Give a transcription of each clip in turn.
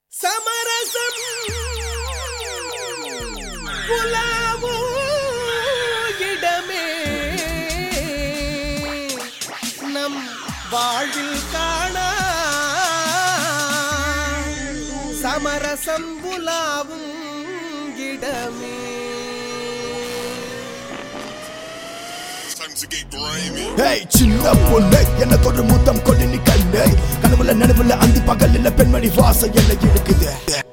சமரசம் புலாவோ இடமே நம் வாழ்வில் காண சமரசம் புலாவும் இடமே Time to get grimy. Hey சின்ன பொண்ணு எனக்கு ஒரு முத்தம் கொண்டு நீ கண்ணு கனவுல நனவுல அந்தி பகல்ல பெண்மணி வாசம் என்ன இருக்குது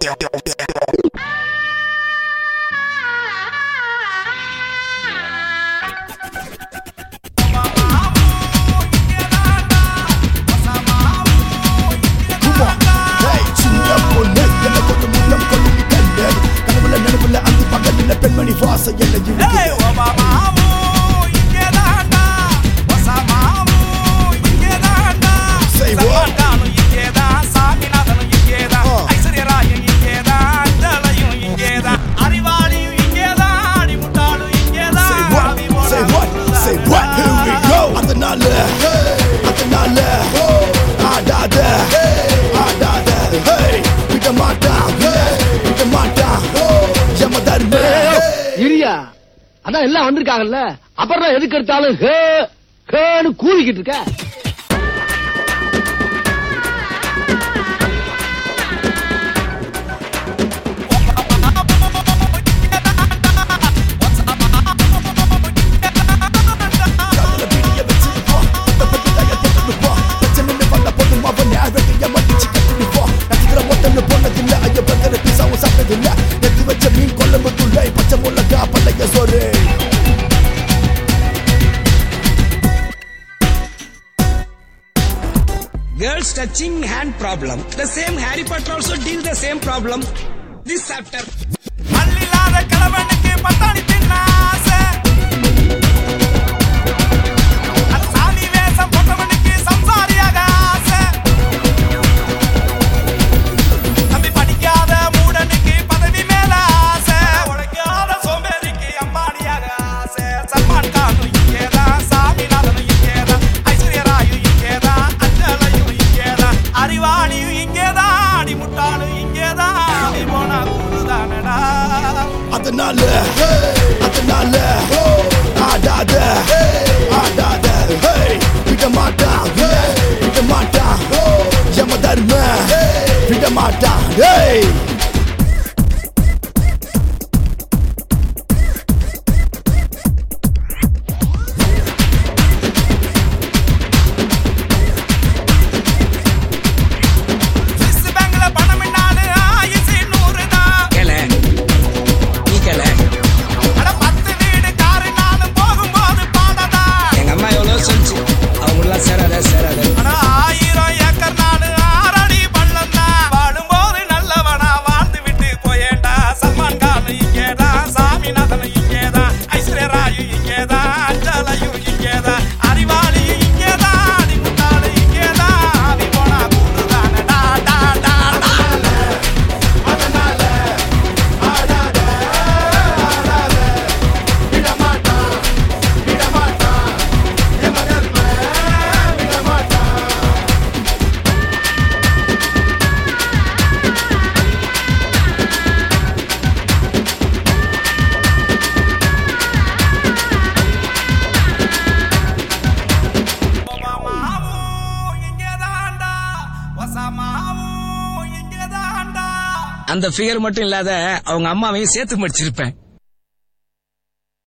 Come on. ஹேய் சின்ன பொண்ணு எனக்கு ஒரு முத்தம் கொண்டு நீ கண்ணு கனவுல நனவுல அந்தி பகல்ல பெண்மணி வாசம் என்ன இருக்குது Say what? Say what? Say what? Say what? Here we go. அதனால அதனால ஆடாத ஆடாத hey விட மாட்டான் விட மாட்டான் யம தர்ம இரியா அதான் எல்லாம் வந்திருக்காங்கல்ல அப்புறம் எதுக்கு எடுத்தாலும் ஹே ஹேன்னு கூவிக்கிட்டு இருக்க காதல பிடிய வச்சிருப்போம் இந்த பத்தி தய தொட்டுருப்போம் பிரச்சனை வந்த போதும் அவன் வெட்டிய மடிச்சு கட்டிருப்போம் நட்சத்திர மொத்தம் போனதில்ல ஐயோ பத்திர பீசாவும் சாப்பிட்டதில்ல எடுத்து வச்ச மீன் கொல்லம்புக்குள்ளே பச்சை முள்ளக்கா பள்ளைய சோறு Girls touching hand problem. The same Harry Potter also deal the same problem. This chapter. அறிவாளியும் இங்கேதான் அடி முட்டாளும் இங்கேதான் அடி போனா கூடுதானடா அதனால அதனால ஆடாத ஆடாத hey விட மாட்டான் விட மாட்டான் யம தர்ம விட மாட்டான் hey சுவிஸ் பேங்க்ல பணம் என்னாலு ஆயுசு நூறுதான் கேள நீ கேள அட பத்து வீடு காருனாலும் போகும்போது பாடதா எங்க அம்மா எவ்வளவு சொல்லிச்சு அவங்களாம் சேராத சேராத அட ஆயிரம் ஏக்கர் நாடு ஆறடி பள்ளம் தான் வாழும்போது நல்லவனா வாழ்ந்து விட்டு போயேண்டா சல்மான் கான் இங்கேதான் சாமிநாதன் இங்கேதான் ஐஸ்வர்யா ராய் இங்கேதான் அஞ்சலையும் இங்கேதான் அறிவாளியும் இங்கேதான் அடிமுட்டாளு இங்கேதான் ஆவி போனா கூடுதானடா டா டா டா ஒபாமாவும் இங்கேதான்டா ஒசாமாவும் இங்கேதான்டா அந்த ஃபிகர் மட்டும் இல்லாத அவங்க அம்மாவையும் சேர்த்து முடிச்சிருப்பேன்